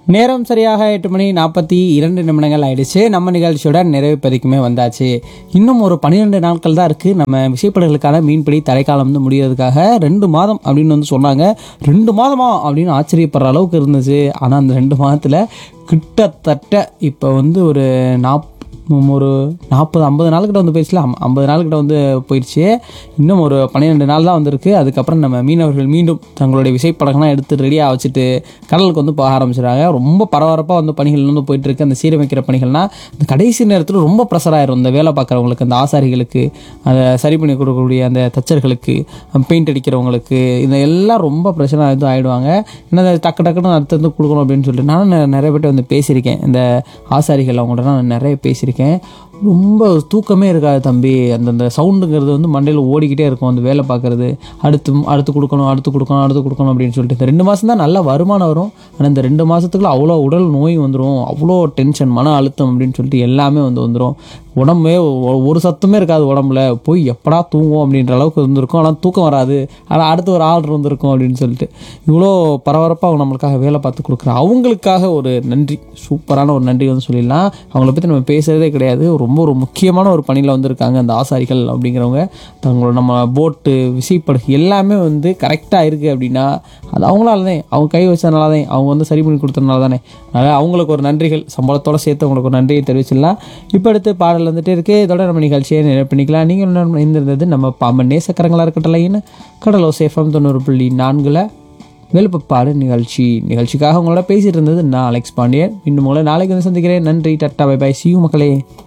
நேரம் சரியாக எட்டு மணி நாற்பத்தி இரண்டு நிமிடங்கள் ஆயிடுச்சு நம்ம நிகழ்ச்சியோட நிறைவு பதிக்குமே வந்தாச்சு இன்னும் ஒரு பன்னிரெண்டு நாட்கள் தான் இருக்குது நம்ம விசைப்படங்களுக்கான மீன்பிடி தடைக்காலம் வந்து முடியறதுக்காக ரெண்டு மாதம் அப்படின்னு வந்து சொன்னாங்க ரெண்டு மாதமா அப்படின்னு ஆச்சரியப்படுற அளவுக்கு இருந்துச்சு ஆனால் அந்த ரெண்டு மாதத்தில் கிட்டத்தட்ட இப்போ வந்து ஒரு நாப் ஒரு நாற்பது ஐம்பது நாளுக்கிட்ட வந்து போயிடுச்சுல ஐம்- ஐம்பது நாளுக்கிட்ட வந்து போயிடுச்சு இன்னும் ஒரு பன்னிரெண்டு நாள் தான் வந்திருக்கு அதுக்கப்புறம் நம்ம மீனவர்கள் மீண்டும் தங்களுடைய விசைப்படங்கள்லாம் எடுத்து ரெடியாக வச்சுட்டு கடலுக்கு வந்து போக ஆரம்பிச்சிடுறாங்க ரொம்ப பரபரப்பாக வந்து பணிகள் வந்து போயிட்டு இருக்கு அந்த சீரமைக்கிற பணிகள்னால் இந்த கடைசி நேரத்தில் ரொம்ப ப்ரெஷர் ஆயிரும் இந்த வேலை பார்க்குறவங்களுக்கு அந்த ஆசாரிகளுக்கு அதை சரி பண்ணி கொடுக்கக்கூடிய அந்த தச்சர்களுக்கு பெயிண்ட் அடிக்கிறவங்களுக்கு இது எல்லாம் ரொம்ப ப்ரெஷராக இது ஆகிடுவாங்க ஏன்னா அது டக்கு டக்குன்னு அடுத்து வந்து கொடுக்கணும் அப்படின்னு சொல்லிட்டு நானும் நெ- நிறைய பேர்ட்ட வந்து பேசியிருக்கேன் இந்த ஆசாரிகள் அவங்கள்ட்ட நான் நிறைய பேசியிருக்கேன் ரொம்ப தூக்கமே இருக்காது தம்பி அந்தந்த சவுண்டுங்கிறது வந்து மண்டையில் ஓடிக்கிட்டே இருக்கும் அந்த வேலை பார்க்குறது அடுத்து அடுத்து கொடுக்கணும் அடுத்து கொடுக்கணும் அடுத்து கொடுக்கணும் அப்படின்னு சொல்லிட்டு இந்த ரெண்டு மாதம் தான் நல்ல வருமானம் வரும் ஆனால் இந்த ரெண்டு மாதத்துக்குள்ள அவ்வளோ உடல் நோய் வந்துடும் அவ்வளோ டென்ஷன் மன அழுத்தம் அப்படின்னு சொல்லிட்டு எல்லாமே வந்து வந்துடும் உடம்பே ஒ- ஒரு சத்துமே இருக்காது உடம்புல போய் எப்படா தூங்குவோம் அப்படின்ற அளவுக்கு இருந்திருக்கும் ஆனால் தூக்கம் வராது ஆனால் அடுத்து ஒரு ஆர்டர் வந்திருக்கும் அப்படின்னு சொல்லிட்டு இவ்வளோ பரபரப்பாக நம்மளுக்காக வேலை பார்த்து கொடுக்குற அவங்களுக்காக ஒரு நன்றி சூப்பரான ஒரு நன்றி வந்து சொல்லிடலாம் அவங்கள பற்றி நம்ம பேசுகிறதே கிடையாது ரொம்ப ஒரு முக்கியமான ஒரு பணியில் வந்திருக்காங்க அந்த ஆசாரிகள் அப்படிங்கிறவங்க தங்களோட நம்ம போட்டு விசைப்படகு எல்லாமே வந்து கரெக்டாக இருக்குது அப்படின்னா அது அவங்களால தான் அவங்க கை வச்சதுனால தான் அவங்க வந்து சரி பண்ணி கொடுத்ததுனால தானே அதனால் அவங்களுக்கு ஒரு நன்றிகள் சம்பளத்தோட சேர்த்து அவங்களுக்கு ஒரு நன்றியை தெரிவிச்சிடலாம் இப்போ அடுத்து பாடல் வந்துட்டே இருக்கு இதோட நம்ம நிகழ்ச்சியை நிறைவு பண்ணிக்கலாம் நீங்கள் என்ன இருந்தது நம்ம பாம்பன் நேசக்கரங்களாக இருக்கட்டலைன்னு கடலோ சேஃபம் தொண்ணூறு புள்ளி நான்கில் வெளுப்பப்பாடு நிகழ்ச்சி நிகழ்ச்சிக்காக உங்களோட பேசிட்டு இருந்தது நான் அலெக்ஸ் பாண்டியன் இன்னும் உங்களை நாளைக்கு வந்து சந்திக்கிறேன் நன்றி டட்டா பை பை சியூ மக்களே